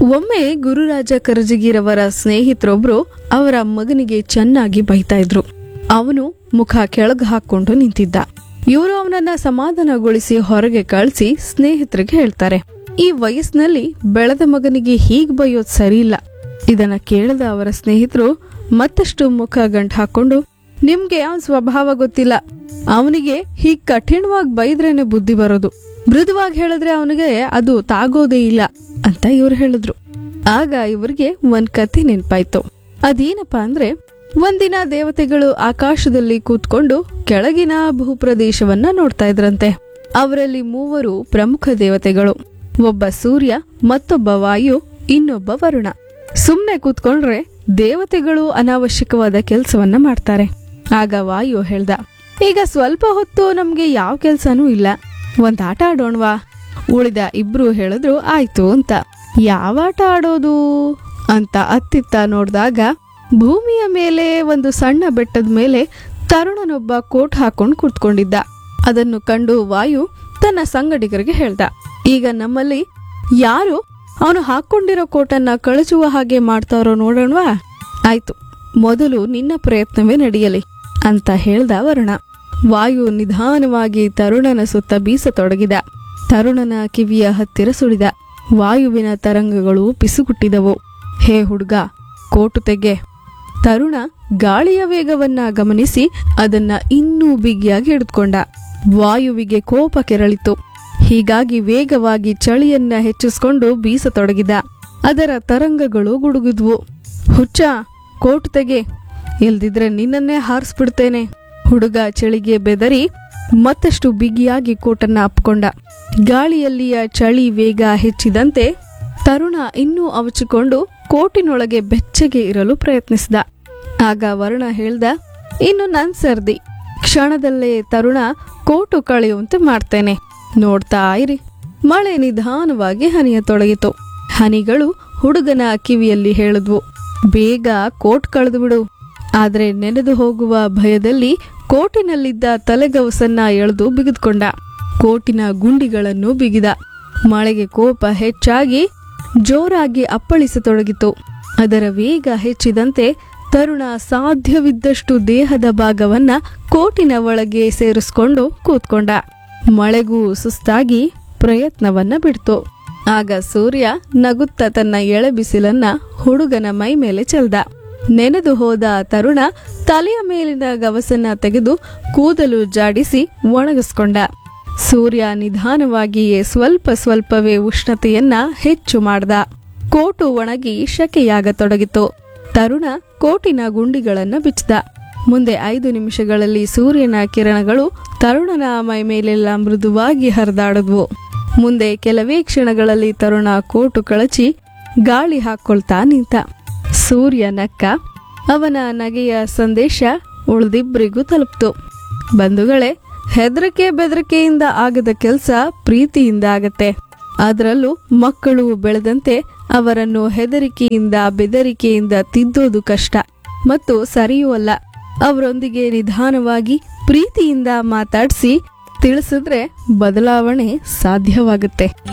ಒಮ್ಮೆ ಗುರುರಾಜ ಕರಜಗಿರವರ ಸ್ನೇಹಿತರೊಬ್ರು ಅವರ ಮಗನಿಗೆ ಚೆನ್ನಾಗಿ ಬೈತಾ ಇದ್ರು ಅವನು ಮುಖ ಕೆಳಗೆ ಹಾಕೊಂಡು ನಿಂತಿದ್ದ ಇವರು ಅವನನ್ನ ಸಮಾಧಾನಗೊಳಿಸಿ ಹೊರಗೆ ಕಳಿಸಿ ಸ್ನೇಹಿತರಿಗೆ ಹೇಳ್ತಾರೆ ಈ ವಯಸ್ಸಿನಲ್ಲಿ ಬೆಳೆದ ಮಗನಿಗೆ ಹೀಗ್ ಬೈಯೋದ್ ಸರಿ ಇಲ್ಲ ಇದನ್ನ ಕೇಳದ ಅವರ ಸ್ನೇಹಿತರು ಮತ್ತಷ್ಟು ಮುಖ ಗಂಟು ಹಾಕೊಂಡು ನಿಮ್ಗೆ ಅವನ ಸ್ವಭಾವ ಗೊತ್ತಿಲ್ಲ ಅವನಿಗೆ ಹೀಗ್ ಕಠಿಣವಾಗಿ ಬೈದ್ರೇನೆ ಬುದ್ಧಿ ಬರೋದು ಮೃದುವಾಗಿ ಹೇಳಿದ್ರೆ ಅವನಿಗೆ ಅದು ತಾಗೋದೇ ಇಲ್ಲ ಅಂತ ಇವ್ರು ಹೇಳಿದ್ರು ಆಗ ಇವರಿಗೆ ಒಂದ್ ಕತೆ ನೆನ್ಪಾಯ್ತು ಅದೇನಪ್ಪಾ ಅಂದ್ರೆ ಒಂದಿನ ದೇವತೆಗಳು ಆಕಾಶದಲ್ಲಿ ಕೂತ್ಕೊಂಡು ಕೆಳಗಿನ ಭೂಪ್ರದೇಶವನ್ನ ನೋಡ್ತಾ ಇದ್ರಂತೆ ಅವರಲ್ಲಿ ಮೂವರು ಪ್ರಮುಖ ದೇವತೆಗಳು ಒಬ್ಬ ಸೂರ್ಯ ಮತ್ತೊಬ್ಬ ವಾಯು ಇನ್ನೊಬ್ಬ ವರುಣ ಸುಮ್ನೆ ಕೂತ್ಕೊಂಡ್ರೆ ದೇವತೆಗಳು ಅನಾವಶ್ಯಕವಾದ ಕೆಲಸವನ್ನ ಮಾಡ್ತಾರೆ ಆಗ ವಾಯು ಹೇಳ್ದ ಈಗ ಸ್ವಲ್ಪ ಹೊತ್ತು ನಮ್ಗೆ ಯಾವ ಕೆಲ್ಸನೂ ಇಲ್ಲ ಒಂದ್ ಆಟ ಆಡೋಣವಾ ಉಳಿದ ಇಬ್ರು ಹೇಳಿದ್ರು ಆಯ್ತು ಅಂತ ಯಾವ ಆಟ ಆಡೋದು ಅಂತ ಅತ್ತಿತ್ತ ನೋಡ್ದಾಗ ಭೂಮಿಯ ಮೇಲೆ ಒಂದು ಸಣ್ಣ ಬೆಟ್ಟದ ಮೇಲೆ ತರುಣನೊಬ್ಬ ಕೋಟ್ ಹಾಕೊಂಡು ಕೂತ್ಕೊಂಡಿದ್ದ ಅದನ್ನು ಕಂಡು ವಾಯು ತನ್ನ ಸಂಗಡಿಗರಿಗೆ ಹೇಳ್ದ ಈಗ ನಮ್ಮಲ್ಲಿ ಯಾರು ಅವನು ಹಾಕೊಂಡಿರೋ ಕೋಟನ್ನ ಕಳಚುವ ಹಾಗೆ ಮಾಡ್ತಾರೋ ನೋಡೋಣವಾ ಆಯ್ತು ಮೊದಲು ನಿನ್ನ ಪ್ರಯತ್ನವೇ ನಡೆಯಲಿ ಅಂತ ಹೇಳ್ದ ವರುಣ ವಾಯು ನಿಧಾನವಾಗಿ ತರುಣನ ಸುತ್ತ ಬೀಸತೊಡಗಿದ ತರುಣನ ಕಿವಿಯ ಹತ್ತಿರ ಸುಳಿದ ವಾಯುವಿನ ತರಂಗಗಳು ಪಿಸುಗುಟ್ಟಿದವು ಹೇ ಹುಡ್ಗ ಕೋಟು ತೆಗೆ ತರುಣ ಗಾಳಿಯ ವೇಗವನ್ನ ಗಮನಿಸಿ ಅದನ್ನ ಇನ್ನೂ ಬಿಗಿಯಾಗಿ ಹಿಡಿದುಕೊಂಡ ವಾಯುವಿಗೆ ಕೋಪ ಕೆರಳಿತು ಹೀಗಾಗಿ ವೇಗವಾಗಿ ಚಳಿಯನ್ನ ಹೆಚ್ಚಿಸ್ಕೊಂಡು ಬೀಸತೊಡಗಿದ ಅದರ ತರಂಗಗಳು ಗುಡುಗಿದ್ವು ಹುಚ್ಚ ಕೋಟು ತೆಗೆ ಇಲ್ದಿದ್ರೆ ನಿನ್ನನ್ನೇ ಹಾರಿಸ್ಬಿಡ್ತೇನೆ ಹುಡುಗ ಚಳಿಗೆ ಬೆದರಿ ಮತ್ತಷ್ಟು ಬಿಗಿಯಾಗಿ ಕೋಟನ್ನ ಅಪ್ಕೊಂಡ ಗಾಳಿಯಲ್ಲಿಯ ಚಳಿ ವೇಗ ಹೆಚ್ಚಿದಂತೆ ತರುಣ ಇನ್ನೂ ಅವಚಿಕೊಂಡು ಕೋಟಿನೊಳಗೆ ಬೆಚ್ಚಗೆ ಇರಲು ಪ್ರಯತ್ನಿಸಿದ ಆಗ ವರುಣ ಹೇಳ್ದ ಇನ್ನು ನನ್ ಸರ್ದಿ ಕ್ಷಣದಲ್ಲೇ ತರುಣ ಕೋಟು ಕಳೆಯುವಂತೆ ಮಾಡ್ತೇನೆ ನೋಡ್ತಾ ಇರಿ ಮಳೆ ನಿಧಾನವಾಗಿ ಹನಿಯತೊಡಗಿತು ಹನಿಗಳು ಹುಡುಗನ ಕಿವಿಯಲ್ಲಿ ಹೇಳಿದ್ವು ಬೇಗ ಕೋಟ್ ಕಳೆದು ಬಿಡು ಆದ್ರೆ ನೆನೆದು ಹೋಗುವ ಭಯದಲ್ಲಿ ಕೋಟಿನಲ್ಲಿದ್ದ ತಲೆಗವಸನ್ನ ಎಳೆದು ಬಿಗಿದುಕೊಂಡ ಕೋಟಿನ ಗುಂಡಿಗಳನ್ನು ಬಿಗಿದ ಮಳೆಗೆ ಕೋಪ ಹೆಚ್ಚಾಗಿ ಜೋರಾಗಿ ಅಪ್ಪಳಿಸತೊಡಗಿತು ಅದರ ವೇಗ ಹೆಚ್ಚಿದಂತೆ ತರುಣ ಸಾಧ್ಯವಿದ್ದಷ್ಟು ದೇಹದ ಭಾಗವನ್ನ ಕೋಟಿನ ಒಳಗೆ ಸೇರಿಸ್ಕೊಂಡು ಕೂತ್ಕೊಂಡ ಮಳೆಗೂ ಸುಸ್ತಾಗಿ ಪ್ರಯತ್ನವನ್ನ ಬಿಡ್ತು ಆಗ ಸೂರ್ಯ ನಗುತ್ತ ತನ್ನ ಎಳೆ ಬಿಸಿಲನ್ನ ಹುಡುಗನ ಮೈ ಮೇಲೆ ಚೆಲ್ದ ನೆನೆದು ಹೋದ ತರುಣ ತಲೆಯ ಮೇಲಿನ ಗವಸನ್ನ ತೆಗೆದು ಕೂದಲು ಜಾಡಿಸಿ ಒಣಗಿಸ್ಕೊಂಡ ಸೂರ್ಯ ನಿಧಾನವಾಗಿಯೇ ಸ್ವಲ್ಪ ಸ್ವಲ್ಪವೇ ಉಷ್ಣತೆಯನ್ನ ಹೆಚ್ಚು ಮಾಡ್ದ ಕೋಟು ಒಣಗಿ ಶಕೆಯಾಗತೊಡಗಿತು ತರುಣ ಕೋಟಿನ ಗುಂಡಿಗಳನ್ನ ಬಿಚ್ಚಿದ ಮುಂದೆ ಐದು ನಿಮಿಷಗಳಲ್ಲಿ ಸೂರ್ಯನ ಕಿರಣಗಳು ತರುಣನ ಮೈ ಮೇಲೆಲ್ಲ ಮೃದುವಾಗಿ ಹರಿದಾಡಿದ್ವು ಮುಂದೆ ಕೆಲವೇ ಕ್ಷಣಗಳಲ್ಲಿ ತರುಣ ಕೋಟು ಕಳಚಿ ಗಾಳಿ ಹಾಕೊಳ್ತಾ ನಿಂತ ಸೂರ್ಯ ನಕ್ಕ ಅವನ ನಗೆಯ ಸಂದೇಶ ಉಳಿದಿಬ್ಬರಿಗೂ ತಲುಪ್ತು ಬಂಧುಗಳೇ ಹೆದರಿಕೆ ಬೆದರಿಕೆಯಿಂದ ಆಗದ ಕೆಲಸ ಪ್ರೀತಿಯಿಂದ ಆಗತ್ತೆ ಅದರಲ್ಲೂ ಮಕ್ಕಳು ಬೆಳೆದಂತೆ ಅವರನ್ನು ಹೆದರಿಕೆಯಿಂದ ಬೆದರಿಕೆಯಿಂದ ತಿದ್ದೋದು ಕಷ್ಟ ಮತ್ತು ಸರಿಯೂ ಅಲ್ಲ ಅವರೊಂದಿಗೆ ನಿಧಾನವಾಗಿ ಪ್ರೀತಿಯಿಂದ ಮಾತಾಡಿಸಿ ತಿಳಿಸಿದ್ರೆ ಬದಲಾವಣೆ ಸಾಧ್ಯವಾಗುತ್ತೆ